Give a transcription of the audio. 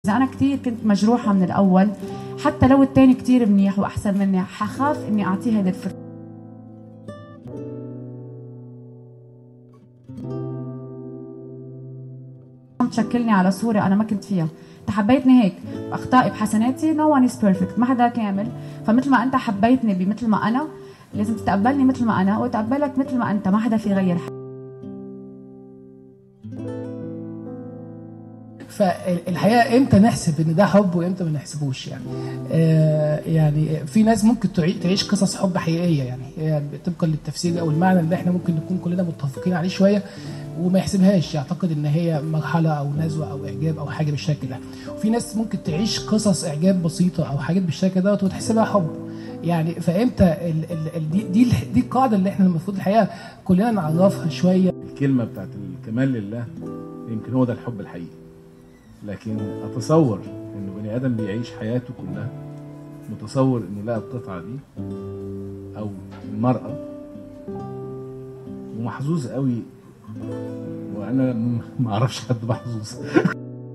إذا أنا كتير كنت مجروحة من الأول حتى لو التاني كتير منيح وأحسن مني حخاف إني أعطيه هيدي الفرصة تشكلني على صورة أنا ما كنت فيها أنت حبيتني هيك بأخطائي بحسناتي no one is perfect ما حدا كامل فمثل ما أنت حبيتني بمثل ما أنا لازم تتقبلني مثل ما أنا وأتقبلك مثل ما أنت ما حدا في غير فالحقيقه امتى نحسب ان ده حب وامتى ما نحسبوش يعني آه يعني في ناس ممكن تعي- تعيش قصص حب حقيقيه يعني هي طبقا للتفسير او المعنى اللي احنا ممكن نكون كلنا متفقين عليه شويه وما يحسبهاش يعتقد ان هي مرحله او نزوه او اعجاب او حاجه بالشكل ده وفي ناس ممكن تعيش قصص اعجاب بسيطه او حاجات بالشكل دوت وتحسبها حب يعني فامتى ال ال ال دي دي, الح- دي القاعده اللي احنا المفروض الحقيقه كلنا نعرفها شويه الكلمة بتاعت الكمال لله يمكن هو ده الحب الحقيقي لكن أتصور إنه بني آدم بيعيش حياته كلها متصور إنه لقى القطعة دي أو المرأة ومحظوظ قوي وأنا م- ما أعرفش حد محظوظ